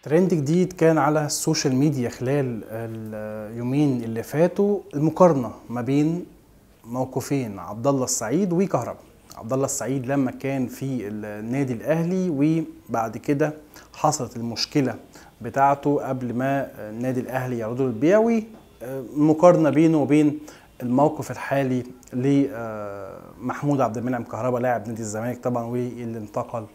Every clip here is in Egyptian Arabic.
ترند جديد كان على السوشيال ميديا خلال اليومين اللي فاتوا المقارنه ما بين موقفين عبد الله السعيد وكهربا عبد الله السعيد لما كان في النادي الاهلي وبعد كده حصلت المشكله بتاعته قبل ما النادي الاهلي يعرضه للبيع والمقارنه بينه وبين الموقف الحالي لمحمود عبد المنعم كهربا لاعب نادي الزمالك طبعا واللي انتقل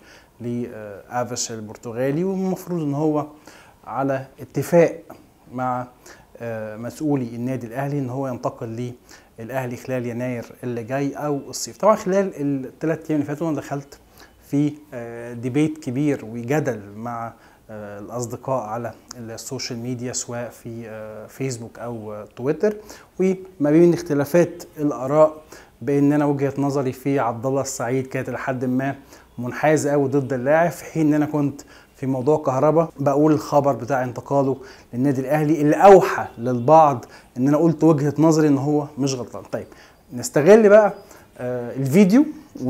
لافش البرتغالي والمفروض ان هو على اتفاق مع مسؤولي النادي الاهلي ان هو ينتقل للاهلي خلال يناير اللي جاي او الصيف طبعا خلال الثلاث ايام اللي فاتوا انا دخلت في ديبيت كبير وجدل مع الاصدقاء على السوشيال ميديا سواء في فيسبوك او تويتر وما بين اختلافات الاراء بان انا وجهه نظري في عبد الله السعيد كانت لحد ما منحازه قوي ضد اللاعب في حين ان انا كنت في موضوع كهربا بقول الخبر بتاع انتقاله للنادي الاهلي اللي اوحى للبعض ان انا قلت وجهه نظري ان هو مش غلطان طيب نستغل بقى آه الفيديو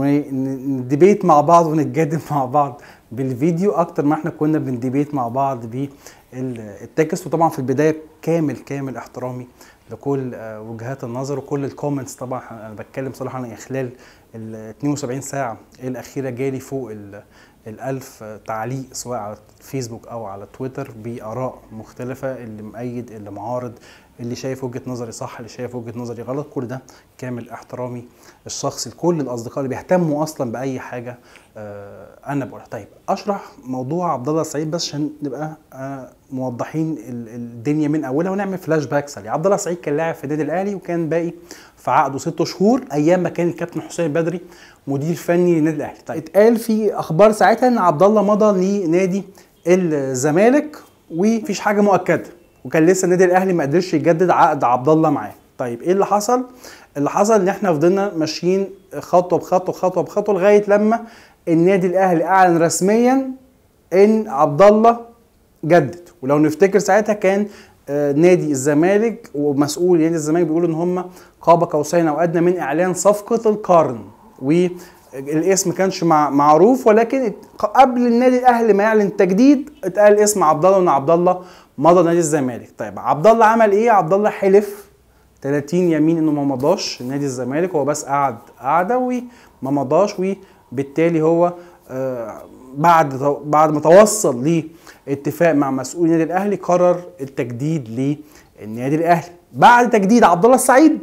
ونديبيت مع بعض ونتجادل مع بعض بالفيديو اكتر ما احنا كنا بنديبيت مع بعض بالتكست وطبعا في البدايه كامل كامل احترامي لكل وجهات النظر وكل الكومنتس طبعا انا بتكلم صراحه عن خلال ال 72 ساعه الاخيره جالي فوق ال الألف تعليق سواء على فيسبوك أو على تويتر بآراء مختلفة اللي مؤيد اللي معارض اللي شايف وجهة نظري صح اللي شايف وجهة نظري غلط كل ده كامل احترامي الشخصي لكل الأصدقاء اللي بيهتموا أصلا بأي حاجة آه أنا بقولها طيب أشرح موضوع عبد الله السعيد بس عشان نبقى آه موضحين الدنيا من أولها ونعمل فلاش باك سريع عبد الله السعيد كان لاعب في النادي الأهلي وكان باقي في عقده ست شهور أيام ما كان الكابتن حسين بدري مدير فني للنادي الاهلي طيب اتقال في اخبار ساعتها ان عبد الله مضى لنادي الزمالك ومفيش حاجه مؤكده وكان لسه النادي الاهلي ما قدرش يجدد عقد عبد الله معاه طيب ايه اللي حصل اللي حصل ان احنا فضلنا ماشيين خطوه بخطوه خطوه بخطوه لغايه لما النادي الاهلي اعلن رسميا ان عبد الله جدد ولو نفتكر ساعتها كان نادي الزمالك ومسؤول نادي الزمالك بيقولوا ان هم قاب قوسين او ادنى من اعلان صفقه القرن والاسم كانش مع معروف ولكن قبل النادي الاهلي ما يعلن التجديد اتقال اسم عبد الله وان عبد الله مضى نادي الزمالك طيب عبد الله عمل ايه عبد الله حلف 30 يمين انه ما مضاش نادي الزمالك هو بس قعد قعده وما مضاش وبالتالي هو آه بعد بعد ما توصل لاتفاق مع مسؤول النادي الاهلي قرر التجديد للنادي الاهلي بعد تجديد عبد الله السعيد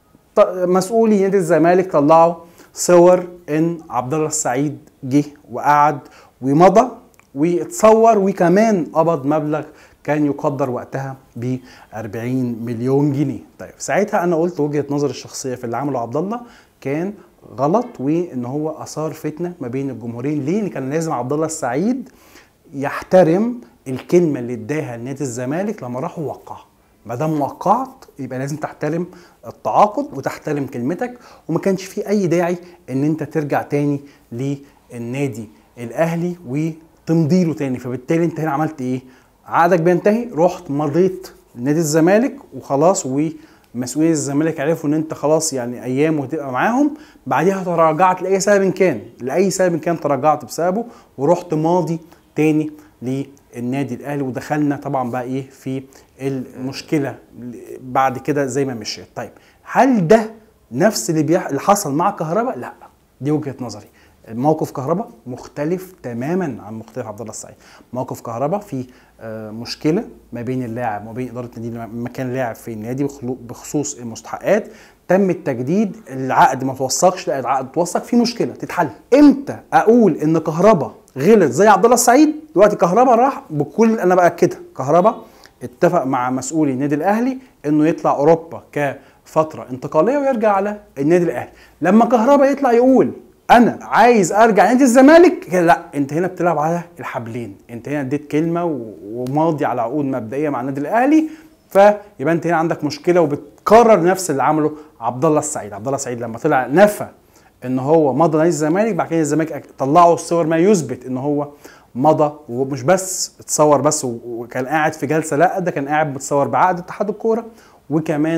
مسؤولي نادي الزمالك طلعوا صور ان عبد الله السعيد جه وقعد ومضى واتصور وكمان قبض مبلغ كان يقدر وقتها ب 40 مليون جنيه طيب ساعتها انا قلت وجهه نظري الشخصيه في اللي عمله عبد الله كان غلط وان هو اثار فتنه ما بين الجمهورين ليه ان كان لازم عبد الله السعيد يحترم الكلمه اللي اداها لنادي الزمالك لما راح وقع ما دام وقعت يبقى لازم تحترم التعاقد وتحترم كلمتك وما كانش في اي داعي ان انت ترجع تاني للنادي الاهلي وتمضي له تاني فبالتالي انت هنا عملت ايه عقدك بينتهي رحت مضيت نادي الزمالك وخلاص ومسؤولي الزمالك عرفوا ان انت خلاص يعني ايام وهتبقى معاهم بعدها تراجعت لاي سبب كان لاي سبب كان تراجعت بسببه ورحت ماضي تاني للنادي الاهلي ودخلنا طبعا بقى ايه في المشكله بعد كده زي ما مشيت طيب هل ده نفس اللي, بيح... اللي حصل مع كهربا لا دي وجهه نظري موقف كهربا مختلف تماما عن مختلف عبد الله السعيد موقف كهربا في مشكله ما بين اللاعب وما بين اداره النادي لما كان لاعب في النادي بخصوص المستحقات تم التجديد العقد ما توثقش لا العقد توثق في مشكله تتحل امتى اقول ان كهربا غلط زي عبد الله السعيد دلوقتي كهربا راح بكل انا باكدها كهربا اتفق مع مسؤولي النادي الاهلي انه يطلع اوروبا كفتره انتقاليه ويرجع على النادي الاهلي لما كهربا يطلع يقول انا عايز ارجع نادي الزمالك لا انت هنا بتلعب على الحبلين انت هنا اديت كلمه وماضي على عقود مبدئيه مع النادي الاهلي فيبقى انت هنا عندك مشكله وبتكرر نفس اللي عمله عبد الله السعيد عبد الله السعيد لما طلع نفى ان هو مضى نادي الزمالك بعد كده الزمالك طلعوا الصور ما يثبت ان هو مضى ومش بس اتصور بس وكان قاعد في جلسه لا ده كان قاعد بتصور بعقد اتحاد الكوره وكمان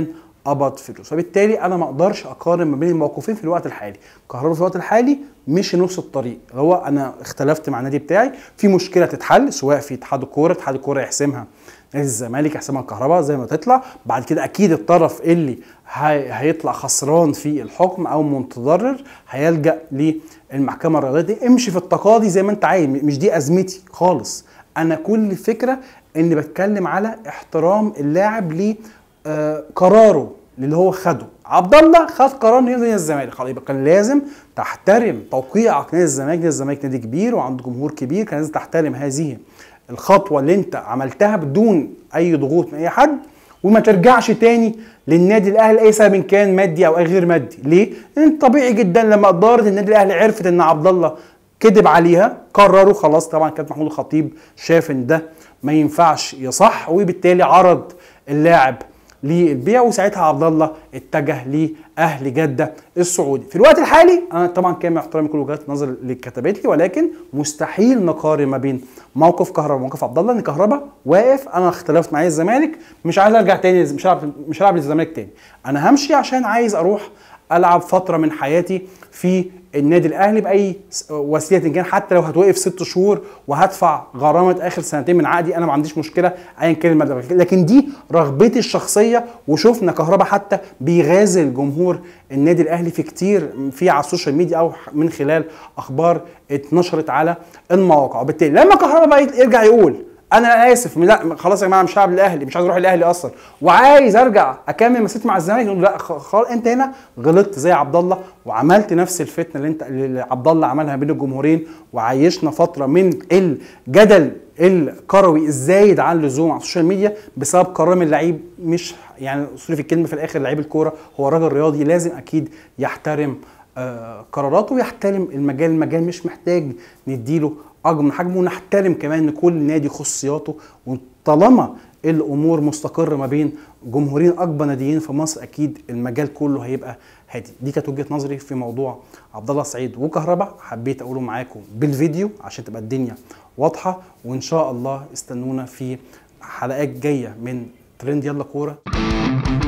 قبض فلوس فبالتالي انا ما اقدرش اقارن ما بين الموقفين في الوقت الحالي كهربا في الوقت الحالي مش نص الطريق هو انا اختلفت مع النادي بتاعي في مشكله تتحل سواء في اتحاد الكوره اتحاد الكوره يحسمها نادي الزمالك يحسمها الكهرباء زي ما تطلع بعد كده اكيد الطرف اللي هي هيطلع خسران في الحكم او متضرر هيلجا للمحكمه الرياضيه دي امشي في التقاضي زي ما انت عايز مش دي ازمتي خالص انا كل الفكره اني بتكلم على احترام اللاعب ل آه، قراره اللي هو خده عبد الله خد قرار انه ينزل الزمالك خلاص يبقى كان لازم تحترم توقيعك نادي الزمالك نادي الزمالك نادي كبير وعنده جمهور كبير كان لازم تحترم هذه الخطوه اللي انت عملتها بدون اي ضغوط من اي حد وما ترجعش تاني للنادي الاهلي لاي سبب إن كان مادي او اي غير مادي ليه لان طبيعي جدا لما اداره النادي الاهلي عرفت ان عبد الله كذب عليها قرروا خلاص طبعا كابتن محمود الخطيب شاف ان ده ما ينفعش يصح وبالتالي عرض اللاعب للبيع وساعتها عبد الله اتجه لاهل جده السعودي في الوقت الحالي انا طبعا كامل احترامي كل وجهات النظر اللي اتكتبت لي ولكن مستحيل نقارن ما بين موقف كهربا وموقف عبد الله ان كهربا واقف انا اختلفت معايا الزمالك مش عايز ارجع تاني مش هلعب مش هلعب للزمالك تاني انا همشي عشان عايز اروح العب فتره من حياتي في النادي الاهلي باي وسيله إن كان حتى لو هتوقف ست شهور وهدفع غرامه اخر سنتين من عقدي انا ما عنديش مشكله ايا كان المبلغ لكن دي رغبتي الشخصيه وشفنا كهربا حتى بيغازل جمهور النادي الاهلي في كتير في على السوشيال ميديا او من خلال اخبار اتنشرت على المواقع وبالتالي لما كهربا بقى يرجع يقول انا اسف لا خلاص يا جماعه مش هلعب الاهلي مش عايز اروح الاهلي اصلا وعايز ارجع اكمل مسيرتي مع الزمالك نقول لا خلاص انت هنا غلطت زي عبد الله وعملت نفس الفتنه اللي انت اللي عبد الله عملها بين الجمهورين وعيشنا فتره من الجدل الكروي الزايد عن اللزوم على السوشيال ميديا بسبب قرار من اللعيب مش يعني سوري في الكلمه في الاخر لعيب الكوره هو راجل رياضي لازم اكيد يحترم آه قراراته ويحترم المجال المجال مش محتاج نديله اكبر من حجمه ونحترم كمان ان كل نادي خصوصياته وطالما الامور مستقره ما بين جمهورين اكبر ناديين في مصر اكيد المجال كله هيبقى هادي دي كانت وجهه نظري في موضوع عبد الله سعيد وكهربا حبيت اقوله معاكم بالفيديو عشان تبقى الدنيا واضحه وان شاء الله استنونا في حلقات جايه من ترند يلا كوره